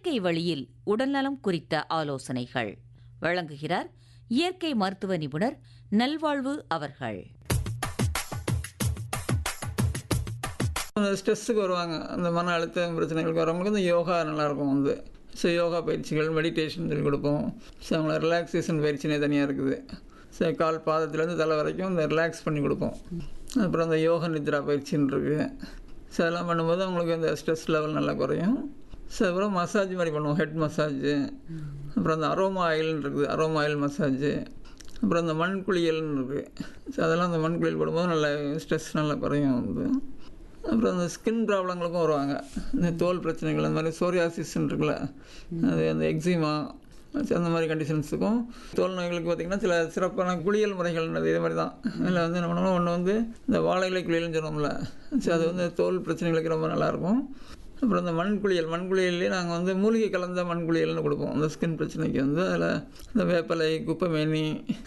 இயற்கை வழியில் உடல்நலம் குறித்த ஆலோசனைகள் வழங்குகிறார் இயற்கை மருத்துவ நிபுணர் நல்வாழ்வு அவர்கள் ஸ்ட்ரெஸ்ஸுக்கு வருவாங்க அந்த மன அழுத்தம் பிரச்சனைகளுக்கு வரவங்களுக்கு இந்த யோகா நல்லாயிருக்கும் வந்து ஸோ யோகா பயிற்சிகள் மெடிடேஷன் சொல்லி கொடுப்போம் ஸோ அவங்கள ரிலாக்ஸேஷன் பயிற்சினே தனியாக இருக்குது ஸோ கால் பாதத்துலேருந்து தலை வரைக்கும் இந்த ரிலாக்ஸ் பண்ணி கொடுப்போம் அப்புறம் அந்த யோக நித்ரா பயிற்சின்னு இருக்குது ஸோ அதெல்லாம் பண்ணும்போது அவங்களுக்கு அந்த ஸ்ட்ரெஸ் லெவல் நல்லா குறையும் ஸோ அப்புறம் மசாஜ் மாதிரி பண்ணுவோம் ஹெட் மசாஜ் அப்புறம் அந்த அரோமா ஆயில்னு இருக்குது அரோமா ஆயில் மசாஜ் அப்புறம் அந்த மண் குளியல்னு இருக்குது ஸோ அதெல்லாம் அந்த மண் குளியல் போடும்போது நல்லா ஸ்ட்ரெஸ் நல்லா குறையும் வந்து அப்புறம் அந்த ஸ்கின் ப்ராப்ளங்களுக்கும் வருவாங்க இந்த தோல் பிரச்சனைகள் அந்த மாதிரி சோரியாசிஸ்ன்னு இருக்குல்ல அது அந்த எக்ஸிமா அந்த மாதிரி கண்டிஷன்ஸுக்கும் தோல் நோய்களுக்கு பார்த்திங்கன்னா சில சிறப்பான குளியல் முறைகள்ன்றது இதே மாதிரி தான் அதில் வந்து என்ன பண்ணுவோம் ஒன்று வந்து இந்த வாழை இலை குளியல்னு சொன்னோம்ல ஸோ அது வந்து தோல் பிரச்சனைகளுக்கு ரொம்ப நல்லாயிருக்கும் அப்புறம் இந்த மண் குளியல் மண் குளியல்லே நாங்கள் வந்து மூலிகை கலந்த மண் குளியல்னு கொடுப்போம் அந்த ஸ்கின் பிரச்சனைக்கு வந்து அதில் இந்த வேப்பலை குப்பைமேனி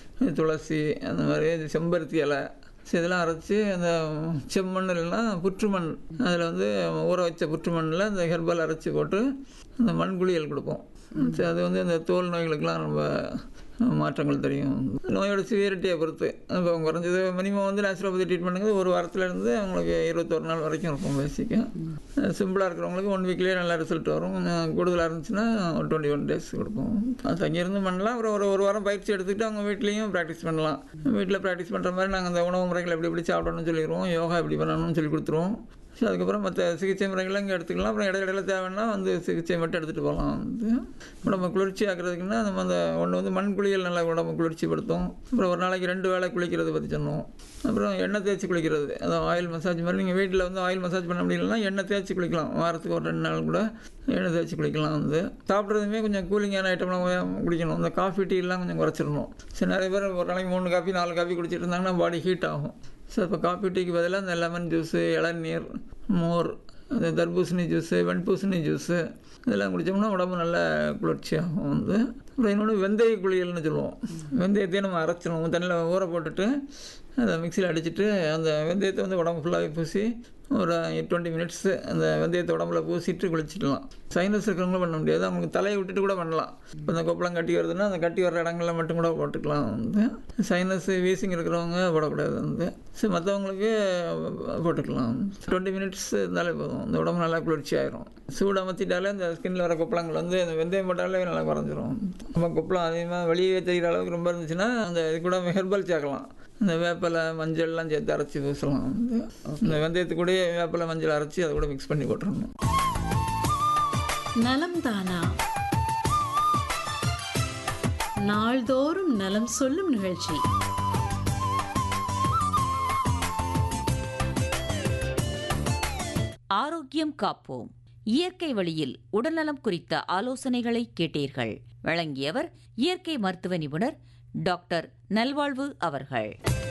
துளசி அந்த மாதிரி செம்பருத்தி இலை ஸோ இதெல்லாம் அரைச்சி அந்த செம்மண் இல்லைன்னா புற்றுமண் அதில் வந்து ஊற வச்ச புற்றுமண்ணில் அந்த ஹெர்பல் அரைச்சி போட்டு அந்த மண் குளியல் கொடுப்போம் ஸோ அது வந்து அந்த தோல் நோய்களுக்கெல்லாம் ரொம்ப மாற்றங்கள் தெரியும் நோயோட சிவியரிட்டியை பொறுத்து இப்போ குறைஞ்சது மினிமம் வந்து நேச்சுரோபதி ட்ரீட்மெண்ட்டுங்க ஒரு வாரத்துலேருந்து அவங்களுக்கு இருபத்தொரு நாள் வரைக்கும் இருக்கும் பேசிக்காக சிம்பிளாக இருக்கிறவங்களுக்கு ஒன் வீக்லேயே நல்ல ரிசல்ட் வரும் கொஞ்சம் கூடுதலாக இருந்துச்சுன்னா ஒரு டுவெண்ட்டி ஒன் டேஸ் கொடுப்போம் அது தங்கியிருந்து பண்ணலாம் அப்புறம் ஒரு ஒரு வாரம் பயிற்சி எடுத்துக்கிட்டு அவங்க வீட்லேயும் ப்ராக்டிஸ் பண்ணலாம் வீட்டில் ப்ராக்டிஸ் பண்ணுற மாதிரி நாங்கள் அந்த உணவு முறைகள் எப்படி எப்படி சாப்பிடணும்னு சொல்லிடுவோம் யோகா எப்படி பண்ணணும்னு சொல்லி கொடுத்துருவோம் ஸோ அதுக்கப்புறம் மற்ற சிகிச்சை முறைகள்லாம் இங்கே எடுத்துக்கலாம் அப்புறம் இடையில தேவைன்னா வந்து சிகிச்சை மட்டும் எடுத்துகிட்டு போகலாம் வந்து உடம்பு குளிர்ச்சி ஆக்கிறதுக்குன்னா நம்ம அந்த ஒன்று வந்து மண் குளியல் நல்லா உடம்பு குளிர்ச்சிப்படுத்தும் அப்புறம் ஒரு நாளைக்கு ரெண்டு வேளை குளிக்கிறது பற்றி சொன்னோம் அப்புறம் எண்ணெய் தேய்ச்சி குளிக்கிறது அதான் ஆயில் மசாஜ் மாதிரி நீங்கள் வீட்டில் வந்து ஆயில் மசாஜ் பண்ண முடியலன்னா எண்ணெய் தேய்ச்சி குளிக்கலாம் வாரத்துக்கு ஒரு ரெண்டு நாள் கூட எண்ணெய் தேய்ச்சி குளிக்கலாம் வந்து சாப்பிட்றதுமே கொஞ்சம் கூலிங்கான ஐட்டம்லாம் குடிக்கணும் இந்த காஃபி டீலாம் கொஞ்சம் குறைச்சிடணும் சரி நிறைய பேர் ஒரு நாளைக்கு மூணு காஃபி நாலு காஃபி குடிச்சிட்டு இருந்தாங்கன்னா பாடி ஹீட் ஆகும் ஸோ இப்போ காஃபி டீக்கு பதிலாக இந்த லெமன் ஜூஸு இளநீர் மோர் இந்த தர்பூசணி ஜூஸு வெண்பூசணி ஜூஸு இதெல்லாம் குடித்தோம்னா உடம்பு நல்ல குளிர்ச்சியாகும் வந்து அப்புறம் இன்னொன்று வெந்தய குளியல்னு சொல்லுவோம் வெந்தயத்தையும் நம்ம அரைச்சிடுவோம் தண்ணியில் ஊற போட்டுட்டு அதை மிக்சியில் அடிச்சுட்டு அந்த வெந்தயத்தை வந்து உடம்பு ஃபுல்லாகவே பூசி ஒரு டுவெண்ட்டி மினிட்ஸு அந்த வெந்தயத்தை உடம்புல பூசிட்டு குளிச்சிடலாம் சைனஸ் இருக்கிறவங்களும் பண்ண முடியாது அவங்களுக்கு தலையை விட்டுட்டு கூட பண்ணலாம் இப்போ இந்த கொப்பளம் கட்டி வருதுன்னா அந்த கட்டி வர இடங்களில் மட்டும் கூட போட்டுக்கலாம் வந்து சைனஸ் வீசிங் இருக்கிறவங்க போடக்கூடாது வந்து ஸோ மற்றவங்களுக்கு போட்டுக்கலாம் டுவெண்ட்டி மினிட்ஸ் இருந்தாலே போதும் இந்த உடம்பு நல்லா குளிர்ச்சி ஆயிரும் சூடு அமர்த்திட்டாலே அந்த ஸ்கின்ல வர கொப்பளங்கள் வந்து அந்த வெந்தயம் போட்டாலே நல்லா குறைஞ்சிரும் நம்ம கொப்பளம் அதிகமாக வெளியே தெரிகிற அளவுக்கு ரொம்ப இருந்துச்சுன்னா அந்த இது கூட ஹெர்பல் சேர்க்கலாம் இந்த வேப்பிலை மஞ்சள்லாம் சேர்த்து அரைச்சி பூசலாம் வந்து இந்த வெந்தயத்து கூட வேப்பிலை மஞ்சள் அரைச்சி அதை கூட மிக்ஸ் பண்ணி போட்டுருணும் நலம் தானா நாள்தோறும் நலம் சொல்லும் நிகழ்ச்சி ஆரோக்கியம் காப்போம் இயற்கை வழியில் உடல்நலம் குறித்த ஆலோசனைகளை கேட்டீர்கள் வழங்கியவர் இயற்கை மருத்துவ நிபுணர் டாக்டர் நல்வாழ்வு அவர்கள்